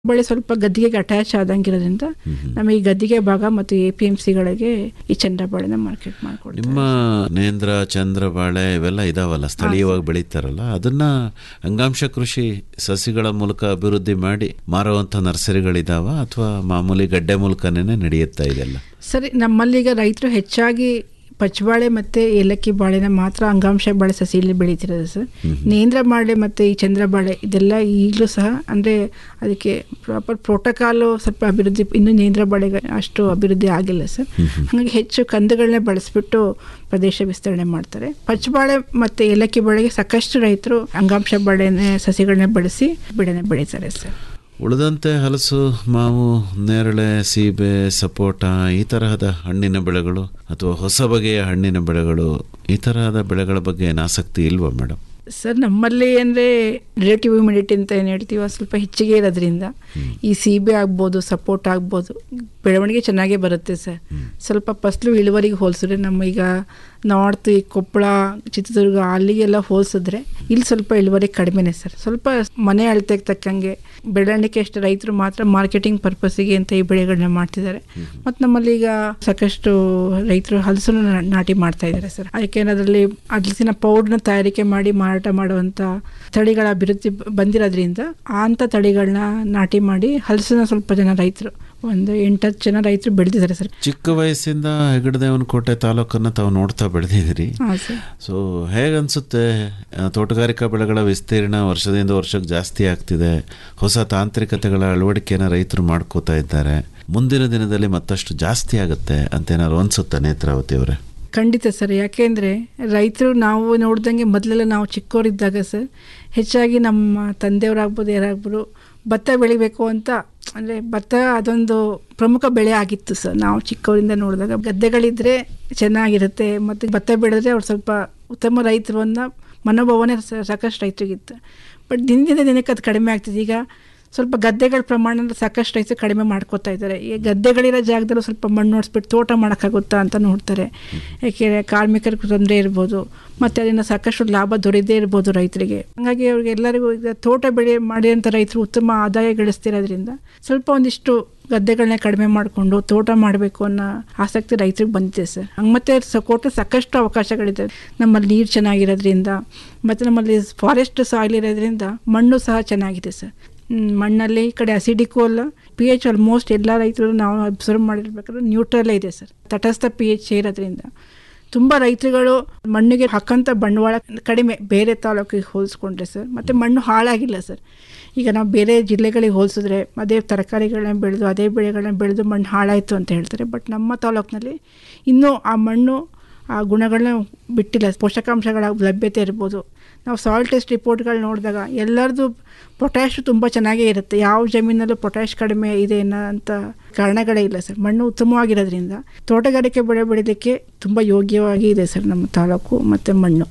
ಬಳಿ ಸ್ವಲ್ಪ ಗದ್ದಿಗೆಗೆ ಅಟ್ಯಾಚ್ ಆದಂಗಿರೋದ್ರಿಂದ ನಮಗೆ ಈ ಗದ್ದಿಗೆ ಭಾಗ ಮತ್ತು ಎ ಪಿ ಎಂ ಸಿಗಳಿಗೆ ಈ ಚಂದ್ರಬಾಳೆನ ಮಾರ್ಕೆಟ್ ಮಾಡ್ಕೊಡ್ತೀವಿ ನಿಮ್ಮ ನೇಂದ್ರ ಚಂದ್ರ ಬಾಳೆ ಇವೆಲ್ಲ ಇದಾವಲ್ಲ ಸ್ಥಳೀಯವಾಗಿ ಬೆಳೀತಾರಲ್ಲ ಅದನ್ನ ಅಂಗಾಂಶ ಕೃಷಿ ಸಸಿಗಳ ಮೂಲಕ ಅಭಿವೃದ್ಧಿ ಮಾಡಿ ಮಾರುವಂಥ ನರ್ಸರಿಗಳಿದಾವ ಅಥವಾ ಮಾಮೂಲಿ ಗಡ್ಡೆ ಮೂಲಕನೇ ನಡೆಯುತ್ತಾ ಇದೆಲ್ಲ ಸರಿ ನಮ್ಮಲ್ಲೀಗ ರೈತರು ಹೆಚ್ಚಾಗಿ ಪಚ್ಚಬಾಳೆ ಮತ್ತು ಏಲಕ್ಕಿ ಬಾಳೆನ ಮಾತ್ರ ಅಂಗಾಂಶ ಬಾಳೆ ಸಸಿಯಲ್ಲಿ ಬೆಳೀತಿರೋದು ಸರ್ ನೇಂದ್ರ ಬಾಳೆ ಮತ್ತು ಈ ಚಂದ್ರ ಬಾಳೆ ಇದೆಲ್ಲ ಈಗಲೂ ಸಹ ಅಂದರೆ ಅದಕ್ಕೆ ಪ್ರಾಪರ್ ಪ್ರೋಟೋಕಾಲು ಸ್ವಲ್ಪ ಅಭಿವೃದ್ಧಿ ಇನ್ನೂ ನೇಂದ್ರ ಬಾಳೆಗೆ ಅಷ್ಟು ಅಭಿವೃದ್ಧಿ ಆಗಿಲ್ಲ ಸರ್ ಹಾಗಾಗಿ ಹೆಚ್ಚು ಕಂದುಗಳನ್ನೇ ಬಳಸಿಬಿಟ್ಟು ಪ್ರದೇಶ ವಿಸ್ತರಣೆ ಮಾಡ್ತಾರೆ ಪಚ್ಚಬಾಳೆ ಮತ್ತು ಏಲಕ್ಕಿ ಬಾಳೆಗೆ ಸಾಕಷ್ಟು ರೈತರು ಅಂಗಾಂಶ ಬಾಳೆನೆ ಸಸಿಗಳನ್ನೇ ಬಳಸಿ ಬೆಳೆನ ಬೆಳೀತಾರೆ ಸರ್ ಉಳಿದಂತೆ ಹಲಸು ಮಾವು ನೇರಳೆ ಸೀಬೆ ಸಪೋಟ ಈ ತರಹದ ಹಣ್ಣಿನ ಬೆಳೆಗಳು ಅಥವಾ ಹೊಸ ಬಗೆಯ ಹಣ್ಣಿನ ಬೆಳೆಗಳು ಈ ತರಹದ ಬೆಳೆಗಳ ಬಗ್ಗೆ ಏನು ಆಸಕ್ತಿ ಇಲ್ವಾ ಮೇಡಮ್ ಸರ್ ನಮ್ಮಲ್ಲಿ ಅಂದರೆ ರಿಲೇಟಿವ್ ಇಮ್ಯುನಿಟಿ ಅಂತ ಏನು ಹೇಳ್ತೀವಿ ಅದು ಸ್ವಲ್ಪ ಹೆಚ್ಚಿಗೆ ಇರೋದ್ರಿಂದ ಈ ಸೀಬೆ ಆಗ್ಬೋದು ಸಪೋರ್ಟ್ ಆಗ್ಬೋದು ಬೆಳವಣಿಗೆ ಚೆನ್ನಾಗೇ ಬರುತ್ತೆ ಸರ್ ಸ್ವಲ್ಪ ಫಸ್ಲು ಇಳುವರಿಗೆ ಹೋಲಿಸಿದ್ರೆ ನಮ್ಮ ಈಗ ನಾರ್ತ್ ಈ ಕೊಪ್ಪಳ ಚಿತ್ರದುರ್ಗ ಅಲ್ಲಿಗೆಲ್ಲ ಹೋಲಿಸಿದ್ರೆ ಇಲ್ಲಿ ಸ್ವಲ್ಪ ಇಳುವರಿ ಕಡಿಮೆನೇ ಸರ್ ಸ್ವಲ್ಪ ಮನೆ ಅಳತೆಗೆ ತಕ್ಕಂಗೆ ಬೆಳವಣಿಗೆ ಅಷ್ಟು ರೈತರು ಮಾತ್ರ ಮಾರ್ಕೆಟಿಂಗ್ ಪರ್ಪಸ್ಸಿಗೆ ಅಂತ ಈ ಬೆಳೆಗಳನ್ನ ಮಾಡ್ತಿದ್ದಾರೆ ಮತ್ತು ನಮ್ಮಲ್ಲಿ ಈಗ ಸಾಕಷ್ಟು ರೈತರು ಹಲಸನ್ನು ನಾ- ನಾಟಿ ಮಾಡ್ತಾ ಇದ್ದಾರೆ ಸರ್ ಅದಕ್ಕೆ ಅದರಲ್ಲಿ ಹಲಸಿನ ಪೌಡ್ರ್ನ ತಯಾರಿಕೆ ಮಾಡಿ ಮಾರಾಟ ಮಾಡುವಂಥ ತಳಿಗಳ ಅಭಿವೃದ್ಧಿ ಬ- ಬಂದಿರೋದ್ರಿಂದ ಆ ಅಂಥ ತಳಿಗಳನ್ನ ನಾಟಿ ಮಾಡಿ ಹಲಸನ್ನ ಸ್ವಲ್ಪ ಜನ ರೈತರು ಒಂದು ಎಂಟತ್ತು ಜನ ರೈತರು ಬೆಳೆದಿದ್ದಾರೆ ಸರ್ ಚಿಕ್ಕ ವಯಸ್ಸಿಂದ ಹೆಗಡದೇವನಕೋಟೆ ತಾಲೂಕನ್ನು ತಾವು ನೋಡ್ತಾ ಬೆಳೆದಿದ್ದೀರಿ ಹಾಂ ಸರ್ ಸೊ ಹೇಗನ್ಸುತ್ತೆ ಆ, ತೋಟಗಾರಿಕಾ ಬೆಳೆಗಳ ವಿಸ್ತೀರ್ಣ ವರ್ಷದಿಂದ ವರ್ಷಕ್ಕೆ ಜಾಸ್ತಿ ಆಗ್ತಿದೆ ಹೊಸ ತಾಂತ್ರಿಕತೆಗಳ ಅಳವಡಿಕೆಯನ್ನು ರೈತರು ಮಾಡ್ಕೋತಾ ಇದ್ದಾರೆ ಮುಂದಿನ ದಿನದಲ್ಲಿ ಮತ್ತಷ್ಟು ಜಾಸ್ತಿ ಆಗುತ್ತೆ ಅಂತ ಏನಾದ್ರು ಅನ್ಸುತ್ತಾ ನೇತ್ರಾವತಿ ಅವರೇ ಖಂಡಿತ ಸರ್ ಯಾಕೆಂದರೆ ರೈತರು ನಾವು ನೋಡ್ದಂಗೆ ಮೊದಲೆಲ್ಲ ನಾವು ಚಿಕ್ಕವರಿದ್ದಾಗ ಸರ್ ಹೆಚ್ಚಾಗಿ ನಮ್ಮ ತಂದೆಯವರಾಗ್ಬೋದು ಯಾರಾಗ್ಬೋದು ಭತ್ತ ಬೆಳಿಬೇಕು ಅಂತ ಅಂದರೆ ಭತ್ತ ಅದೊಂದು ಪ್ರಮುಖ ಬೆಳೆ ಆಗಿತ್ತು ಸರ್ ನಾವು ಚಿಕ್ಕವರಿಂದ ನೋಡಿದಾಗ ಗದ್ದೆಗಳಿದ್ದರೆ ಚೆನ್ನಾಗಿರುತ್ತೆ ಮತ್ತು ಭತ್ತ ಬೆಳೆದ್ರೆ ಅವ್ರು ಸ್ವಲ್ಪ ಉತ್ತಮ ರೈತರು ಅನ್ನೋ ಮನೋಭಾವನೆ ಸ- ಸಾಕಷ್ಟು ರೈತರಿಗಿತ್ತು ಬಟ್ ದಿನದಿಂದ ದಿನಕ್ಕೆ ಅದು ಕಡಿಮೆ ಆಗ್ತಿದೆ ಈಗ ಸ್ವಲ್ಪ ಗದ್ದೆಗಳ ಪ್ರಮಾಣ ಸಾಕಷ್ಟು ರೈತರು ಕಡಿಮೆ ಮಾಡ್ಕೋತಾ ಇದ್ದಾರೆ ಈ ಗದ್ದೆಗಳಿರೋ ಜಾಗದಲ್ಲೂ ಸ್ವಲ್ಪ ಮಣ್ಣು ನೋಡಿಸ್ಬಿಟ್ಟು ತೋಟ ಮಾಡೋಕ್ಕಾಗುತ್ತಾ ಅಂತ ನೋಡ್ತಾರೆ ಯಾಕೆಂದರೆ ಕಾರ್ಮಿಕರಿಗೆ ತೊಂದರೆ ಇರ್ಬೋದು ಮತ್ತು ಅದರಿಂದ ಸಾಕಷ್ಟು ಲಾಭ ದೊರೆಯದೇ ಇರ್ಬೋದು ರೈತರಿಗೆ ಹಾಗಾಗಿ ಅವ್ರಿಗೆ ಎಲ್ಲರಿಗೂ ಈಗ ತೋಟ ಬೆಳೆ ಮಾಡಿದಂಥ ರೈತರು ಉತ್ತಮ ಆದಾಯ ಗಳಿಸ್ತಿರೋದ್ರಿಂದ ಸ್ವಲ್ಪ ಒಂದಿಷ್ಟು ಗದ್ದೆಗಳನ್ನ ಕಡಿಮೆ ಮಾಡಿಕೊಂಡು ತೋಟ ಮಾಡಬೇಕು ಅನ್ನೋ ಆಸಕ್ತಿ ರೈತರಿಗೆ ಬಂದಿದೆ ಸರ್ ಹಂಗೆ ಮತ್ತೆ ಸಕೋಟ ಸಾಕಷ್ಟು ಅವಕಾಶಗಳಿದೆ ನಮ್ಮಲ್ಲಿ ನೀರು ಚೆನ್ನಾಗಿರೋದ್ರಿಂದ ಮತ್ತು ನಮ್ಮಲ್ಲಿ ಫಾರೆಸ್ಟ್ ಸಾಯಿಲ್ ಇರೋದ್ರಿಂದ ಮಣ್ಣು ಸಹ ಚೆನ್ನಾಗಿದೆ ಸರ್ ಹ್ಮ್, ಮಣ್ಣಲ್ಲಿ ಈ ಕಡೆ ಅಸಿಡಿಕು ಅಲ್ಲ ಪಿ ಎಚ್ ಆಲ್ಮೋಸ್ಟ್ ಎಲ್ಲ ರೈತರು ನಾವು ಅಬ್ಸರ್ವ್ ಮಾಡಿರ್ಬೇಕಾದ್ರೆ ನ್ಯೂಟ್ರಲ್ಲೇ ಇದೆ ಸರ್ ತಟಸ್ಥ ಪಿ ಎಚ್ ಇರೋದ್ರಿಂದ ತುಂಬ ರೈತರುಗಳು ಮಣ್ಣಿಗೆ ಹಾಕಂಥ ಬಂಡವಾಳ ಕಡಿಮೆ ಬೇರೆ ತಾಲೂಕಿಗೆ ಹೋಲಿಸ್ಕೊಂಡ್ರೆ ಸರ್ ಮತ್ತು ಮಣ್ಣು ಹಾಳಾಗಿಲ್ಲ ಸರ್ ಈಗ ನಾವು ಬೇರೆ ಜಿಲ್ಲೆಗಳಿಗೆ ಹೋಲಿಸಿದ್ರೆ ಅದೇ ತರಕಾರಿಗಳನ್ನ ಬೆಳೆದು ಅದೇ ಬೆಳೆಗಳನ್ನ ಬೆಳೆದು ಮಣ್ಣು ಹಾಳಾಯಿತು ಅಂತ ಹೇಳ್ತಾರೆ ಬಟ್ ನಮ್ಮ ತಾಲೂಕಿನಲ್ಲಿ ಇನ್ನೂ ಆ ಮಣ್ಣು ಆ ಗುಣಗಳನ್ನ ಬಿಟ್ಟಿಲ್ಲ ಪೋಷಕಾಂಶಗಳ ಲಭ್ಯತೆ ಇರ್ಬೋದು ನಾವು ಸಾಯಿಲ್ ಟೆಸ್ಟ್ ರಿಪೋರ್ಟ್ಗಳು ನೋಡಿದಾಗ ಎಲ್ಲರದು ಪೊಟ್ಯಾಶ್ ತುಂಬ ಚೆನ್ನಾಗೇ ಇರುತ್ತೆ ಯಾವ ಜಮೀನಲ್ಲೂ ಪೊಟ್ಯಾಶ್ ಕಡಿಮೆ ಇದೆ ಅನ್ನೋ ಅಂತ ಕಾರಣಗಳೇ ಇಲ್ಲ ಸರ್ ಮಣ್ಣು ಉತ್ತಮವಾಗಿರೋದ್ರಿಂದ ತೋಟಗಾರಿಕೆ ಬೆಳೆ ಬೆಳೀಲಿಕ್ಕೆ ತುಂಬ ಯೋಗ್ಯವಾಗಿ ಇದೆ ಸರ್ ನಮ್ಮ ತಾಲೂಕು ಮತ್ತು ಮಣ್ಣು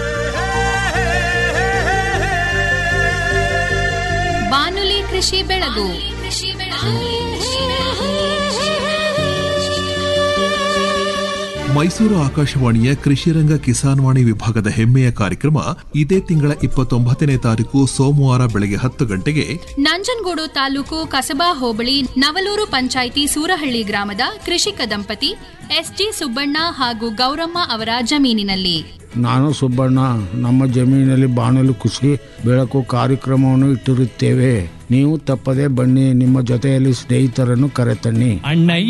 ಬಾನುಲಿ ಕೃಷಿ ಬೆಳಗು ಮೈಸೂರು ಆಕಾಶವಾಣಿಯ ಕೃಷಿರಂಗ ಕಿಸಾನ್ವಾಣಿ ವಿಭಾಗದ ಹೆಮ್ಮೆಯ ಕಾರ್ಯಕ್ರಮ ಇದೇ ತಿಂಗಳ ಇಪ್ಪತ್ತೊಂಬತ್ತನೇ ತಾರೀಕು ಸೋಮವಾರ ಬೆಳಗ್ಗೆ ಹತ್ತು ಗಂಟೆಗೆ ನಂಜನಗೂಡು ತಾಲೂಕು ಕಸಬಾ ಹೋಬಳಿ ನವಲೂರು ಪಂಚಾಯಿತಿ ಸೂರಹಳ್ಳಿ ಗ್ರಾಮದ ಕೃಷಿಕ ದಂಪತಿ ಎಸ್ಜಿ ಸುಬ್ಬಣ್ಣ ಹಾಗೂ ಗೌರಮ್ಮ ಅವರ ಜಮೀನಿನಲ್ಲಿ ನಾನು ಸುಬ್ಬಣ್ಣ ನಮ್ಮ ಜಮೀನಲ್ಲಿ ಬಾಣಲು ಕೃಷಿ ಬೆಳಕು ಕಾರ್ಯಕ್ರಮವನ್ನು ಇಟ್ಟಿರುತ್ತೇವೆ ನೀವು ತಪ್ಪದೆ ಬನ್ನಿ ನಿಮ್ಮ ಜೊತೆಯಲ್ಲಿ ಸ್ನೇಹಿತರನ್ನು ಕರೆತನ್ನಿ ಅಣ್ಣ